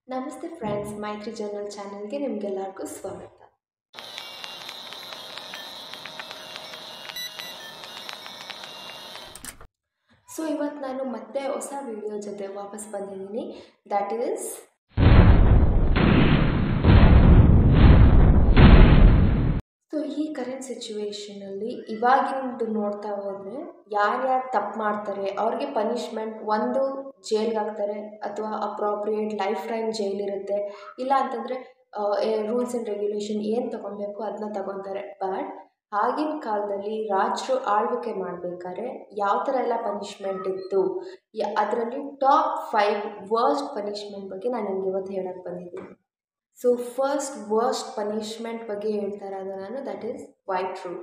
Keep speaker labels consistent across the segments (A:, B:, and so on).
A: ನಮಸ್ತೆ ಫ್ರೆಂಡ್ಸ್ ಮೈತ್ರಿ ಜರ್ನಲ್ ಚಾನಲ್ಗೆ ನಿಮಗೆಲ್ಲರಿಗೂ ಸ್ವಾಗತ ಸೊ ಇವತ್ತು ನಾನು ಮತ್ತೆ ಹೊಸ ವಿಡಿಯೋ ಜೊತೆ ವಾಪಸ್ ಬಂದಿದ್ದೀನಿ ದ್ಯಾಟ್ ಈಸ್ ಸೊ ಈ ಕರೆಂಟ್ ಸಿಚುವೇಶನಲ್ಲಿ ಇವಾಗಿಂದು ನೋಡ್ತಾ ಹೋದರೆ ಯಾರ್ಯಾರು ತಪ್ಪು ಮಾಡ್ತಾರೆ ಅವ್ರಿಗೆ ಪನಿಷ್ಮೆಂಟ್ ಒಂದು ಜೈಲ್ಗೆ ಹಾಕ್ತಾರೆ ಅಥವಾ ಅಪ್ರಾಪ್ರಿಯೇಟ್ ಲೈಫ್ ಟೈಮ್ ಜೈಲ್ ಇರುತ್ತೆ ಇಲ್ಲ ಅಂತಂದರೆ ರೂಲ್ಸ್ ಆ್ಯಂಡ್ ರೆಗ್ಯುಲೇಷನ್ ಏನು ತೊಗೊಬೇಕು ಅದನ್ನ ತಗೊತಾರೆ ಬಟ್ ಆಗಿನ ಕಾಲದಲ್ಲಿ ರಾಜರು ಆಳ್ವಿಕೆ ಮಾಡಬೇಕಾದ್ರೆ ಯಾವ ಥರ ಎಲ್ಲ ಪನಿಷ್ಮೆಂಟ್ ಇತ್ತು ಅದರಲ್ಲಿ ಟಾಪ್ ಫೈವ್ ವರ್ಸ್ಟ್ ಪನಿಷ್ಮೆಂಟ್ ಬಗ್ಗೆ ನಾನು ನಿಮ್ಗೆ ಇವತ್ತು ಹೇಳಕ್ಕೆ ಬಂದಿದ್ದೀನಿ ಸೊ ಫಸ್ಟ್ ವರ್ಸ್ಟ್ ಪನಿಷ್ಮೆಂಟ್ ಬಗ್ಗೆ ಹೇಳ್ತಾ ಇರೋದು ನಾನು ದಟ್ ಈಸ್ ವೈಟ್ ರೂಲ್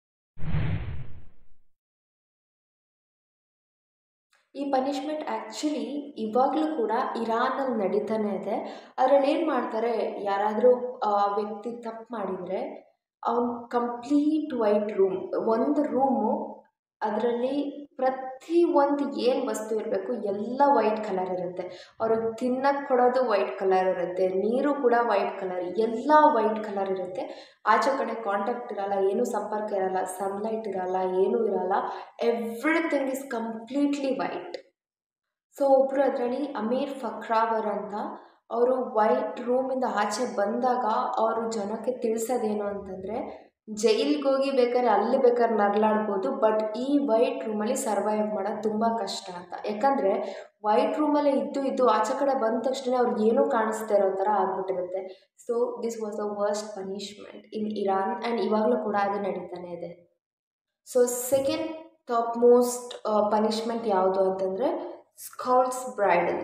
A: ಈ ಪನಿಷ್ಮೆಂಟ್ ಆ್ಯಕ್ಚುಲಿ ಇವಾಗಲೂ ಕೂಡ ಇರಾನಲ್ಲಿ ನಡೀತಾನೆ ಇದೆ ಅದರಲ್ಲಿ ಏನು ಮಾಡ್ತಾರೆ ಯಾರಾದರೂ ವ್ಯಕ್ತಿ ತಪ್ಪು ಮಾಡಿದರೆ ಅವ್ನು ಕಂಪ್ಲೀಟ್ ವೈಟ್ ರೂಮ್ ಒಂದು ರೂಮು ಅದರಲ್ಲಿ ಪ್ರತಿ ಒಂದು ಏನು ವಸ್ತು ಇರಬೇಕು ಎಲ್ಲ ವೈಟ್ ಕಲರ್ ಇರುತ್ತೆ ಅವ್ರಿಗೆ ತಿನ್ನಕ್ಕೆ ಕೊಡೋದು ವೈಟ್ ಕಲರ್ ಇರುತ್ತೆ ನೀರು ಕೂಡ ವೈಟ್ ಕಲರ್ ಎಲ್ಲ ವೈಟ್ ಕಲರ್ ಇರುತ್ತೆ ಆಚೆ ಕಡೆ ಕಾಂಟ್ಯಾಕ್ಟ್ ಇರಲ್ಲ ಏನೂ ಸಂಪರ್ಕ ಇರಲ್ಲ ಸನ್ಲೈಟ್ ಇರಲ್ಲ ಏನೂ ಇರಲ್ಲ everything is completely white so ಒಬ್ಬರು ಅದರಲ್ಲಿ ಅಮೀರ್ ಫಕ್ರಾವರ್ ಅಂತ ಅವರು ವೈಟ್ ರೂಮಿಂದ ಆಚೆ ಬಂದಾಗ ಅವರು ಜನಕ್ಕೆ ತಿಳಿಸೋದೇನು ಅಂತಂದರೆ ಜೈಲಿಗೆ ಹೋಗಿ ಬೇಕಾದ್ರೆ ಅಲ್ಲಿ ಬೇಕಾದ್ರೆ ನರಳಾಡ್ಬೋದು ಬಟ್ ಈ ವೈಟ್ ರೂಮಲ್ಲಿ ಸರ್ವೈವ್ ಮಾಡೋದು ತುಂಬ ಕಷ್ಟ ಅಂತ ಯಾಕಂದರೆ ವೈಟ್ ರೂಮಲ್ಲೇ ಇದ್ದು ಇದ್ದು ಆಚೆ ಕಡೆ ಬಂದ ತಕ್ಷಣ ಅವ್ರಿಗೆ ಏನೂ ಕಾಣಿಸ್ತಾ ಇರೋ ಥರ ಆಗ್ಬಿಟ್ಟಿರುತ್ತೆ so this was a worst punishment in Iran and ಇವಾಗಲೂ ಕೂಡ ಅದು ನಡೀತಾನೆ ಇದೆ so second top most punishment ಯಾವುದು ಅಂತಂದರೆ ಸ್ಕೌಟ್ಸ್ ಬ್ರೈಡಲ್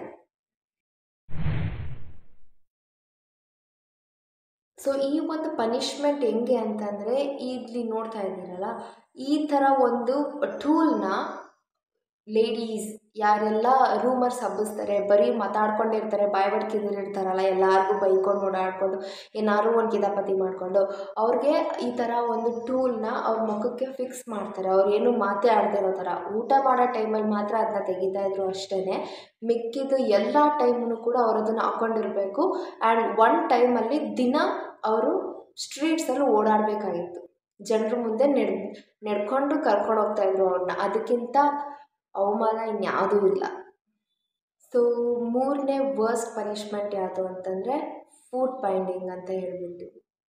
A: ಸೊ ಈ ಒಂದು ಪನಿಷ್ಮೆಂಟ್ ಹೆಂಗೆ ಅಂತಂದರೆ ಇಲ್ಲಿ ನೋಡ್ತಾ ಇದ್ದೀರಲ್ಲ ಈ ಥರ ಒಂದು ಟೂಲ್ನ ಲೇಡೀಸ್ ಯಾರೆಲ್ಲ ರೂಮರ್ಸ್ ಹಬ್ಬಿಸ್ತಾರೆ ಬರೀ ಮಾತಾಡ್ಕೊಂಡಿರ್ತಾರೆ ಬಾಯ್ ಬಡ್ಕಿದಿರ್ತಾರಲ್ಲ ಎಲ್ಲರಿಗೂ ಬೈಕೊಂಡು ಓಡಾಡ್ಕೊಂಡು ಏನಾದ್ರು ಒಂದು ಕಿತಾಪತಿ ಮಾಡಿಕೊಂಡು ಅವ್ರಿಗೆ ಈ ಥರ ಒಂದು ಟೂಲ್ನ ಅವ್ರ ಮುಖಕ್ಕೆ ಫಿಕ್ಸ್ ಮಾಡ್ತಾರೆ ಅವ್ರು ಏನು ಮಾತೇ ಆಡ್ತಿರೋ ಥರ ಊಟ ಮಾಡೋ ಟೈಮಲ್ಲಿ ಮಾತ್ರ ಅದನ್ನ ತೆಗಿತಾ ಇದ್ರು ಅಷ್ಟೇ ಮಿಕ್ಕಿದ್ದು ಎಲ್ಲ ಟೈಮನ್ನು ಕೂಡ ಅವ್ರು ಅದನ್ನು ಹಾಕ್ಕೊಂಡಿರಬೇಕು ಆ್ಯಂಡ್ ಒನ್ ಟೈಮಲ್ಲಿ ದಿನ ಅವರು ಸ್ಟ್ರೀಟ್ಸಲ್ಲಿ ಓಡಾಡಬೇಕಾಗಿತ್ತು ಜನರ ಮುಂದೆ ನೆಡ್ ನಡ್ಕೊಂಡು ಕರ್ಕೊಂಡು ಹೋಗ್ತಾಯಿದ್ರು ಅವ್ರನ್ನ ಅದಕ್ಕಿಂತ ಅವಮಾನ ಇನ್ಯಾವುದೂ ಇಲ್ಲ ಸೊ ಮೂರನೇ ವರ್ಸ್ಟ್ ಪನಿಷ್ಮೆಂಟ್ ಯಾವುದು ಅಂತಂದರೆ ಫುಡ್ ಬೈಂಡಿಂಗ್ ಅಂತ ಹೇಳ್ಬಿಟ್ಟು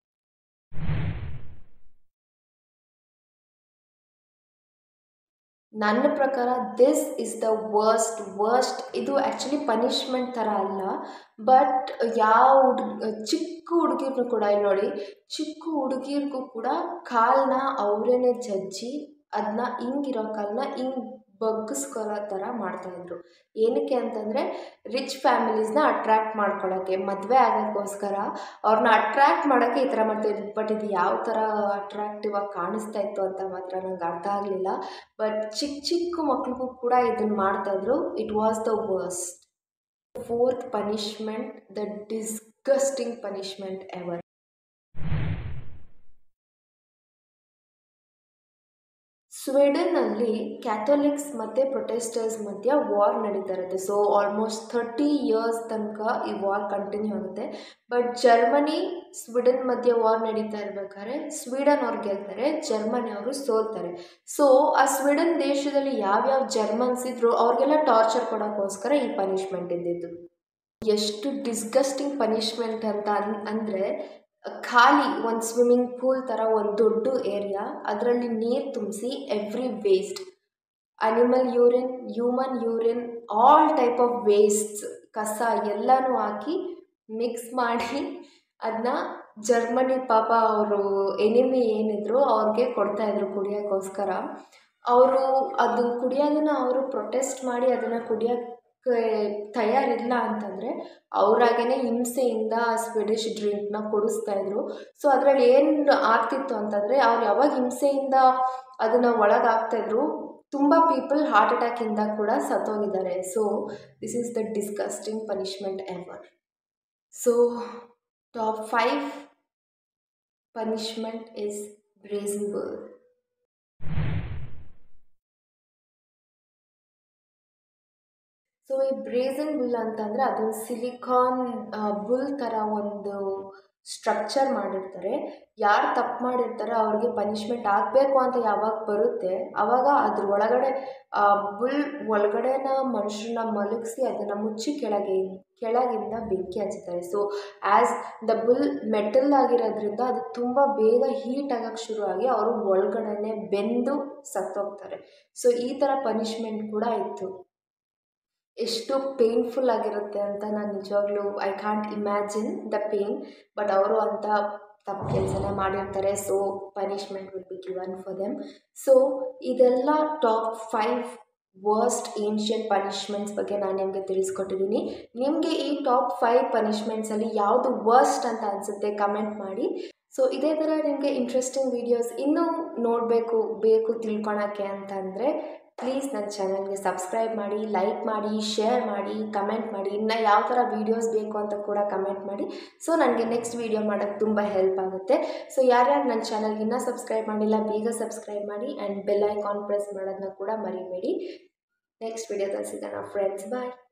A: ನನ್ನ ಪ್ರಕಾರ this is the worst worst ಇದು ಆ್ಯಕ್ಚುಲಿ ಪನಿಷ್ಮೆಂಟ್ ಥರ ಅಲ್ಲ ಬಟ್ ಯಾವ ಹುಡುಗ ಚಿಕ್ಕ ಹುಡುಗಿರ್ನು ಕೂಡ ಇಲ್ಲಿ ನೋಡಿ ಚಿಕ್ಕ ಹುಡುಗಿರ್ಗೂ ಕೂಡ ಕಾಲನ್ನ ಅವರೇನೆ ಜಜ್ಜಿ ಅದನ್ನ ಹಿಂಗಿರೋ ಕಾಲನ್ನ ಹಿಂಗೆ ಬಗ್ಗಿಸ್ಕೊಳೋ ಥರ ಮಾಡ್ತಾಯಿದ್ರು ಏನಕ್ಕೆ ಅಂತಂದರೆ ರಿಚ್ ಫ್ಯಾಮಿಲೀಸ್ನ ಅಟ್ರ್ಯಾಕ್ಟ್ ಮಾಡ್ಕೊಳ್ಳೋಕ್ಕೆ ಮದುವೆ ಆಗೋಕ್ಕೋಸ್ಕರ ಅವ್ರನ್ನ ಅಟ್ರ್ಯಾಕ್ಟ್ ಮಾಡೋಕ್ಕೆ ಈ ಥರ ಮಾಡ್ತಾಯಿದ್ರು ಬಟ್ ಇದು ಯಾವ ಥರ ಅಟ್ರ್ಯಾಕ್ಟಿವ್ ಆಗಿ ಕಾಣಿಸ್ತಾ ಇತ್ತು ಅಂತ ಮಾತ್ರ ನಂಗೆ ಅರ್ಥ ಆಗಲಿಲ್ಲ ಬಟ್ ಚಿಕ್ಕ ಚಿಕ್ಕ ಮಕ್ಳಿಗೂ ಕೂಡ ಇದನ್ನು ಮಾಡ್ತಾಯಿದ್ರು it was the worst fourth punishment the disgusting punishment ever ಸ್ವೆಡನ್ನಲ್ಲಿ ಕ್ಯಾಥೋಲಿಕ್ಸ್ ಮತ್ತು ಪ್ರೊಟೆಸ್ಟರ್ಸ್ ಮಧ್ಯ ವಾರ್ ನಡೀತಾ ಇರುತ್ತೆ ಸೊ ಆಲ್ಮೋಸ್ಟ್ ಥರ್ಟಿ ಇಯರ್ಸ್ ತನಕ ಈ ವಾರ್ ಕಂಟಿನ್ಯೂ ಆಗುತ್ತೆ ಬಟ್ ಜರ್ಮನಿ ಸ್ವೀಡನ್ ಮಧ್ಯೆ ವಾರ್ ನಡೀತಾ ಇರ್ಬೇಕಾದ್ರೆ ಸ್ವೀಡನ್ ಅವ್ರು ಗೆಲ್ತಾರೆ ಜರ್ಮನಿ ಅವರು ಸೋಲ್ತಾರೆ ಸೊ ಆ ಸ್ವೀಡನ್ ದೇಶದಲ್ಲಿ ಯಾವ್ಯಾವ ಜರ್ಮನ್ಸ್ ಇದ್ರು ಅವ್ರಿಗೆಲ್ಲ ಟಾರ್ಚರ್ ಕೊಡೋಕ್ಕೋಸ್ಕರ ಈ ಪನಿಷ್ಮೆಂಟ್ ಇದ್ದಿದ್ದು ಎಷ್ಟು ಡಿಸ್ಗಸ್ಟಿಂಗ್ ಪನಿಷ್ಮೆಂಟ್ ಅಂತ ಅನ್ ಅಂದರೆ ಖಾಲಿ ಒಂದು ಸ್ವಿಮ್ಮಿಂಗ್ ಪೂಲ್ ಥರ ಒಂದು ದೊಡ್ಡ ಏರಿಯಾ ಅದರಲ್ಲಿ ನೀರು ತುಂಬಿಸಿ every waste animal urine human urine all type of wastes ಕಸ ಎಲ್ಲನೂ ಹಾಕಿ ಮಿಕ್ಸ್ ಮಾಡಿ ಅದನ್ನ ಜರ್ಮನಿ ಪಾಪ ಅವರು ಎನಿಮಿ ಏನಿದ್ರು ಅವ್ರಿಗೆ ಕೊಡ್ತಾಯಿದ್ರು ಕುಡಿಯೋಕ್ಕೋಸ್ಕರ ಅವರು ಅದನ್ನು ಕುಡಿಯೋದನ್ನು ಅವರು ಪ್ರೊಟೆಸ್ಟ್ ಮಾಡಿ ಅದನ್ನು ಕುಡಿಯೋಕ್ಕೆ ತಯಾರಿಲ್ಲ ಅಂತಂದರೆ ಅವರಾಗೇ ಹಿಂಸೆಯಿಂದ ಸ್ವೆಡಿಷ್ ಡ್ರಿಂಕ್ನ ಕುಡಿಸ್ತಾಯಿದ್ರು ಸೊ ಅದರಲ್ಲಿ ಏನು ಆಗ್ತಿತ್ತು ಅಂತಂದರೆ ಅವ್ರು ಯಾವಾಗ ಹಿಂಸೆಯಿಂದ ಅದನ್ನು ಒಳಗೆ ಹಾಕ್ತಾಯಿದ್ರು ತುಂಬ ಪೀಪಲ್ ಹಾರ್ಟ್ ಅಟ್ಯಾಕಿಂದ ಕೂಡ ಸತ್ತೋಗಿದ್ದಾರೆ so this is the disgusting punishment ever so top five punishment is brazen bull so ಈ ಬ್ರೇಸನ್ ಬುಲ್ ಅಂತಂದರೆ ಅದೊಂದು ಸಿಲಿಕಾನ್ ಬುಲ್ ಥರ ಒಂದು ಸ್ಟ್ರಕ್ಚರ್ ಮಾಡಿರ್ತಾರೆ ಯಾರು ತಪ್ಪು ಮಾಡಿರ್ತಾರೋ ಅವ್ರಿಗೆ ಪನಿಷ್ಮೆಂಟ್ ಆಗಬೇಕು ಅಂತ ಯಾವಾಗ ಬರುತ್ತೆ ಆವಾಗ ಅದ್ರ ಒಳಗಡೆ ಬುಲ್ ಒಳಗಡೆನ ಮನುಷ್ಯರನ್ನ ಮಲಗಿಸಿ ಅದನ್ನು ಮುಚ್ಚಿ ಕೆಳಗೆ ಕೆಳಗಿಂದ ಬೆಂಕಿ ಹಚ್ತಾರೆ so as the bull metal ಆಗಿರೋದ್ರಿಂದ ಅದು ತುಂಬ ಬೇಗ ಹೀಟ್ ಆಗೋಕ್ಕೆ ಶುರುವಾಗಿ ಅವರು ಒಳಗಡೆನೆ ಬೆಂದು ಸತ್ತೋಗ್ತಾರೆ ಸೊ ಈ ಥರ ಪನಿಷ್ಮೆಂಟ್ ಕೂಡ ಇತ್ತು ಎಷ್ಟು ಪೇನ್ಫುಲ್ ಆಗಿರುತ್ತೆ ಅಂತ ನಾನು ನಿಜವಾಗ್ಲೂ I can't imagine the pain but ಅವರು ಅಂತ ತಪ್ಪು ಕೆಲಸನೇ ಮಾಡಿರ್ತಾರೆ so punishment will be given for them so ಇದೆಲ್ಲ top five worst ancient punishments ಬಗ್ಗೆ ನಾನು ನಿಮಗೆ ತಿಳಿಸ್ಕೊಟ್ಟಿದ್ದೀನಿ ನಿಮಗೆ ಈ ಟಾಪ್ ಫೈವ್ ಪನಿಷ್ಮೆಂಟ್ಸಲ್ಲಿ ಯಾವುದು ವರ್ಸ್ಟ್ ಅಂತ ಅನಿಸುತ್ತೆ ಕಮೆಂಟ್ ಮಾಡಿ ಸೊ ಇದೇ ಥರ ನಿಮಗೆ ಇಂಟ್ರೆಸ್ಟಿಂಗ್ ವೀಡಿಯೋಸ್ ಇನ್ನೂ ನೋಡಬೇಕು ಬೇಕು ತಿಳ್ಕೊಳಕ್ಕೆ ಅಂತಂದರೆ ಪ್ಲೀಸ್ ನನ್ನ ಚಾನಲ್ಗೆ ಸಬ್ಸ್ಕ್ರೈಬ್ ಮಾಡಿ ಲೈಕ್ ಮಾಡಿ ಶೇರ್ ಮಾಡಿ ಕಮೆಂಟ್ ಮಾಡಿ ಇನ್ನು ಯಾವ ಥರ ವೀಡಿಯೋಸ್ ಬೇಕು ಅಂತ ಕೂಡ ಕಮೆಂಟ್ ಮಾಡಿ ಸೊ ನನಗೆ ನೆಕ್ಸ್ಟ್ ವೀಡಿಯೋ ಮಾಡೋಕ್ಕೆ ತುಂಬ ಹೆಲ್ಪ್ ಆಗುತ್ತೆ ಸೊ ಯಾರ್ಯಾರು ನನ್ನ ಚಾನಲ್ಗೆ ಇನ್ನೂ ಸಬ್ಸ್ಕ್ರೈಬ್ ಮಾಡಿಲ್ಲ ಬೇಗ ಸಬ್ಸ್ಕ್ರೈಬ್ ಮಾಡಿ ಆ್ಯಂಡ್ ಬೆಲ್ ಐಕಾನ್ ಪ್ರೆಸ್ ಮಾಡೋದನ್ನ ಕೂಡ ಮರಿಬೇಡಿ ನೆಕ್ಸ್ಟ್ ವೀಡಿಯೋದಲ್ಲಿ ಸಿಗೋಣ ಫ್ರೆಂಡ್ಸ್ ಬಾಯ್